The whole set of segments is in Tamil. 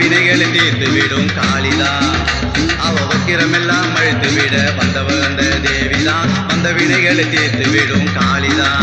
வினைகளை தீர்த்து விடும் காளிதா அவ வக்கிரமெல்லாம் அழுத்து விட வந்தவ அந்த தேவிதான் வந்த வினைகளை தீர்த்து விடும் காளிதா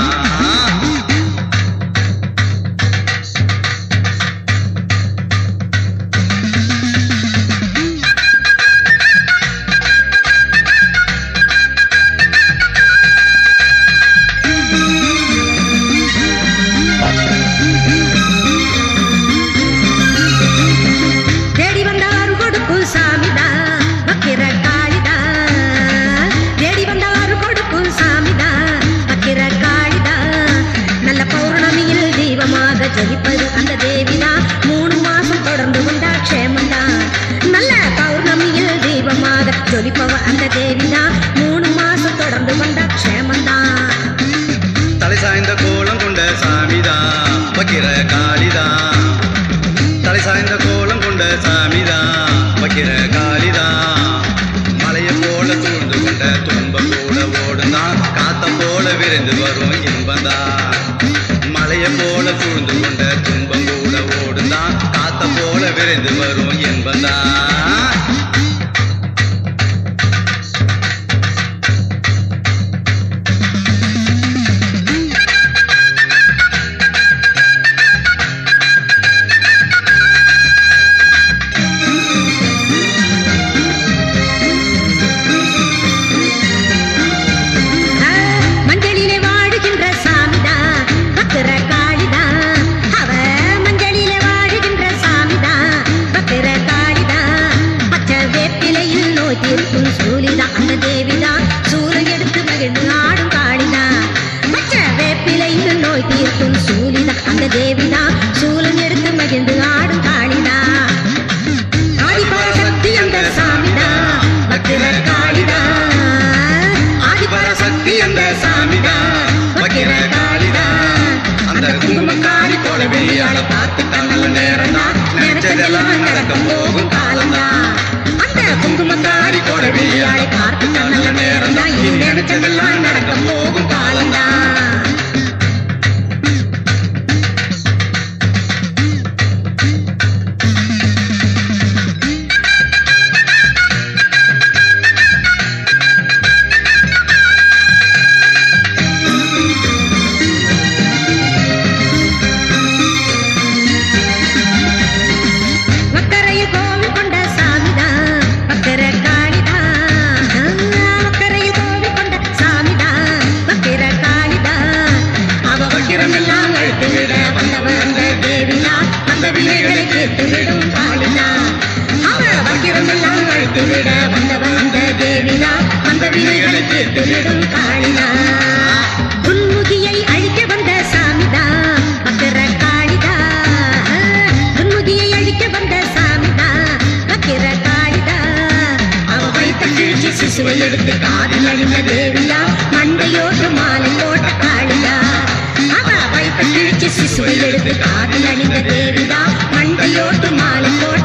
தேடி வந்தாரு கொடுக்கும் சாமிதான் வக்கிர காளிதான் தேடி வந்தாரு கொடுக்கும் சாமிதான் வக்கிர காளிதான் நல்ல பௌர்ணமியில் தீபமாக ஜொலிப்பது அந்த தேவிதான் மூணு மாசம் தொடர்ந்து கொண்டா க்ஷேமந்தான் நல்ல பௌர்ணமியில் தீபமாக ஜொலிப்பவ அந்த தேவிதான் மூணு மாசம் தொடர்ந்து கொண்டா க்ஷேமந்தான் தலை சாய்ந்த கோலம் கொண்ட சாமிதான் வக்கிர காளிதான் தலை சாய்ந்த கோலம் கொண்ட சாமிதான் வக்கிர காளிதான் மலையை போல சூழ்ந்து கொண்ட துன்பம் கூட ஓடுந்தான் காத்த போல விரைந்து வரும் இன்பந்தான் மலையை போல சூழ்ந்து கொண்ட துன்பம் கூட ஓடுந்தான் காத்த போல விரைந்து வரும் இன்பந்தான் ஆ, மஞ்சளிலே வாழுகின்ற சாமிதான் பத்திர காளிதான் அவ மஞ்சளிலே வாழுகின்ற சாமிதான் பத்திர காளிதான் பச்சை வேப்பிலையில் நோய் தீர்க்கும் சூலிதான் அந்த தேவிதான் சூரன் எடுத்து மகிழ்ந்து ஆடும் காளிதான் பச்சை வேப்பிலையில் நோய் தீர்க்கும் சூலிதான் அந்த தேவிதான் சூரன் எடுத்து மகிழ்ந்து ஆடும் காளிதான் ஆதிபராசக்தி அந்த சாமிதான் பத்திர காளிதான் ஆதிபராசக்தி அந்த சாமிதான் வக்கிர காளிதான் அந்த குங்குமக்காரி போல வெளியாள பார்த்து நல்ல நேரம் தான் நினைச்சதெல்லாம் நடக்க போகும் காலம்தான் அந்த குங்குமக்காரி போல வெளியாள பார்த்து நல்ல நேரம் தான் இனி நினைச்சதெல்லாம் நடக்க போகும் காலம்தான் மக்கரையில் கோவில் கொண்ட சாமிதான் பத்திர காளிதான் மக்கரையில் கோவில் கொண்ட சாமிதான் பத்திர காளிதான் அவ வக்கிரமெல்லாம் அழுத்து விட வந்தவ அந்த தேவிதான் அந்த வினைகளை கேட்டு விடும் காளிதான் அவ வக்கிரமெல்லாம் அழுத்து விட வந்தவ அந்த தேவிதான் அந்த வினைகளை கேட்டு விடும் காளிதான் துன்முகியை அழிக்க வந்த சாமிதான் பத்திர காளிதான் துன்முகியை அழிக்க வந்த சாமிதான் பத்திர காளிதான் அவ வைத்த கிழிச்சு சிசுவை எடுத்து காதில் அணிந்த தேவியா மண்டையோட்டு மாலை போட்ட காளியா அவ வைத்த கிழிச்சு சிசுவை எடுத்து காதில் அணிந்த தேவியா மண்டையோட்டு மாலை போட்ட